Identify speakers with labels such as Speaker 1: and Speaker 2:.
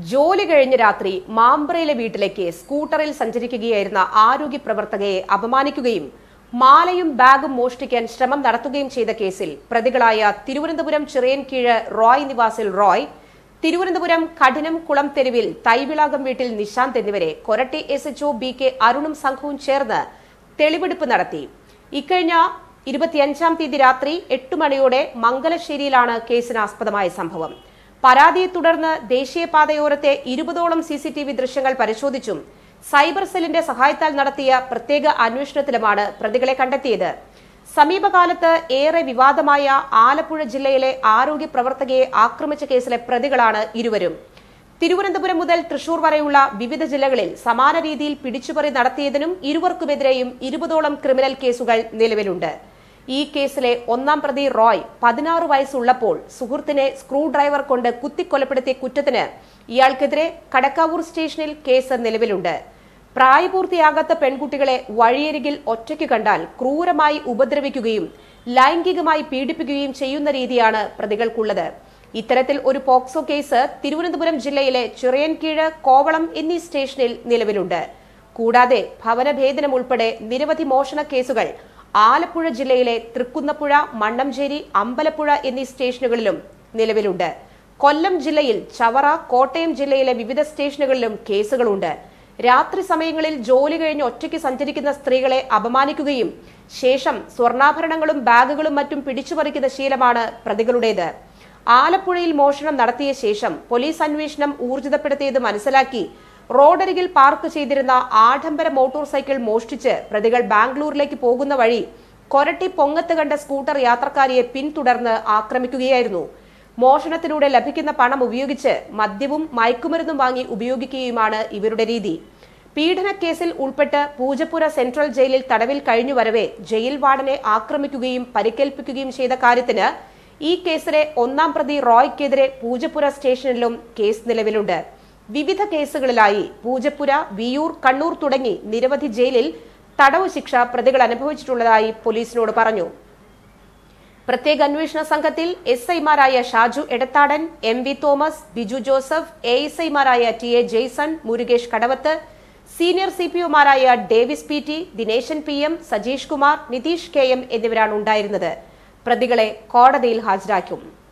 Speaker 1: ജോലി കഴിഞ്ഞ രാത്രി മാമ്പ്രയിലെ വീട്ടിലേക്ക് സ്കൂട്ടറിൽ സഞ്ചരിക്കുകയായിരുന്ന ആരോഗ്യ പ്രവർത്തകയെ അപമാനിക്കുകയും മാലയും ബാഗും മോഷ്ടിക്കാൻ ശ്രമം നടത്തുകയും ചെയ്ത കേസിൽ പ്രതികളായ തിരുവനന്തപുരം ചിറയൻകീഴ് റോയ് നിവാസിൽ റോയ് തിരുവനന്തപുരം കഠിനം കുളം തെരുവിൽ തൈവിളാകം വീട്ടിൽ നിശാന്ത് എന്നിവരെ Koratty S HO B K അരുണും സംഘവും ചേർന്ന് തെളിവെടുപ്പ് നടത്തി ഇക്കഴിഞ്ഞ ഇരുപത്തിയഞ്ചാം തീയതി രാത്രി എട്ട് മണിയോടെ മംഗലശ്ശേരിയിലാണ് കേസിനാസ്പദമായ സംഭവം പരാതിയെ തുടർന്ന് ദേശീയപാതയോരത്തെ ഇരുപതോളം സി സി ടി വി ദൃശ്യങ്ങൾ പരിശോധിച്ചും സൈബർ സെല്ലിന്റെ സഹായത്താൽ നടത്തിയ പ്രത്യേക അന്വേഷണത്തിലുമാണ് പ്രതികളെ കണ്ടെത്തിയത് സമീപകാലത്ത് ഏറെ വിവാദമായ ആലപ്പുഴ ജില്ലയിലെ ആരോഗ്യ പ്രവർത്തകയെ ആക്രമിച്ച കേസിലെ പ്രതികളാണ് ഇരുവരും തിരുവനന്തപുരം മുതൽ തൃശൂർ വരെയുള്ള വിവിധ ജില്ലകളിൽ സമാന രീതിയിൽ പിടിച്ചുപറി നടത്തിയതിനും ഇരുവർക്കുമെതിരെയും ഇരുപതോളം ക്രിമിനൽ കേസുകൾ നിലവിലുണ്ട് ഈ കേസിലെ ഒന്നാം പ്രതി റോയ് പതിനാറ് വയസ്സുള്ളപ്പോൾ സുഹൃത്തിനെ സ്ക്രൂ ഡ്രൈവർ കൊണ്ട് കുത്തിക്കൊലപ്പെടുത്തിയ കുറ്റത്തിന് ഇയാൾക്കെതിരെ കടക്കാവൂർ സ്റ്റേഷനിൽ കേസ് നിലവിലുണ്ട് പ്രായപൂർത്തിയാകാത്ത പെൺകുട്ടികളെ വഴിയരികിൽ ഒറ്റയ്ക്ക് കണ്ടാൽ ക്രൂരമായി ഉപദ്രവിക്കുകയും ലൈംഗികമായി പീഡിപ്പിക്കുകയും ചെയ്യുന്ന രീതിയാണ് പ്രതികൾക്കുള്ളത് ഇത്തരത്തിൽ ഒരു പോക്സോ കേസ് തിരുവനന്തപുരം ജില്ലയിലെ ചിറയൻകീഴ് കോവളം എന്നീ സ്റ്റേഷനിൽ നിലവിലുണ്ട് കൂടാതെ ഭവനഭേദനം ഉൾപ്പെടെ നിരവധി മോഷണ കേസുകൾ ആലപ്പുഴ ജില്ലയിലെ തൃക്കുന്നപ്പുഴ മണ്ണംചേരി അമ്പലപ്പുഴ എന്നീ സ്റ്റേഷനുകളിലും നിലവിലുണ്ട് കൊല്ലം ജില്ലയിൽ ചവറ കോട്ടയം ജില്ലയിലെ വിവിധ സ്റ്റേഷനുകളിലും കേസുകളുണ്ട് രാത്രി സമയങ്ങളിൽ ജോലി കഴിഞ്ഞ് ഒറ്റയ്ക്ക് സഞ്ചരിക്കുന്ന സ്ത്രീകളെ അപമാനിക്കുകയും ശേഷം സ്വർണ്ണാഭരണങ്ങളും ബാഗുകളും മറ്റും പിടിച്ചുപറിക്കുന്ന ശീലമാണ് പ്രതികളുടേത് ആലപ്പുഴയിൽ മോഷണം നടത്തിയ ശേഷം പോലീസ് അന്വേഷണം ഊർജിതപ്പെടുത്തിയത് മനസ്സിലാക്കി റോഡരികിൽ പാർക്ക് ചെയ്തിരുന്ന ആഡംബര മോട്ടോർ സൈക്കിൾ മോഷ്ടിച്ച് പ്രതികൾ ബാംഗ്ലൂരിലേക്ക് പോകുന്ന വഴി കൊരട്ടി പൊങ്ങത്ത് കണ്ട സ്കൂട്ടർ യാത്രക്കാരിയെ പിന്തുടർന്ന് ആക്രമിക്കുകയായിരുന്നു മോഷണത്തിലൂടെ ലഭിക്കുന്ന പണം ഉപയോഗിച്ച് മദ്യവും മയക്കുമരുന്നും വാങ്ങി ഉപയോഗിക്കുകയുമാണ് ഇവരുടെ രീതി പീഡനക്കേസിൽ ഉൾപ്പെട്ട് പൂജപ്പുര സെൻട്രൽ ജയിലിൽ തടവിൽ കഴിഞ്ഞു വരവെ ജയിൽ വാർഡനെ ആക്രമിക്കുകയും പരിക്കേൽപ്പിക്കുകയും ചെയ്ത കാര്യത്തിന് ഈ കേസിലെ ഒന്നാം പ്രതി റോയ്ക്കെതിരെ പൂജപ്പുര സ്റ്റേഷനിലും കേസ് നിലവിലുണ്ട് വിവിധ കേസുകളിലായി പൂജപ്പുര വിയൂർ കണ്ണൂർ തുടങ്ങി നിരവധി ജയിലിൽ തടവ് ശിക്ഷ പ്രതികൾ അനുഭവിച്ചിട്ടുള്ളതായി പോലീസിനോട് പറഞ്ഞു പ്രത്യേക അന്വേഷണ സംഘത്തിൽ എസ് ഐമാരായ Shaju Edathadan M V Thomas Biju Joseph A S ഐമാരായ T A Jaison Murukesh Kadavath senior C P ഒമാരായ Davis P T Dineshan P M Sajeesh Kumar Nitheesh K M എന്നിവരാണ് ഉണ്ടായിരുന്നത് പ്രതികളെ കോടതിയിൽ ഹാജരാക്കും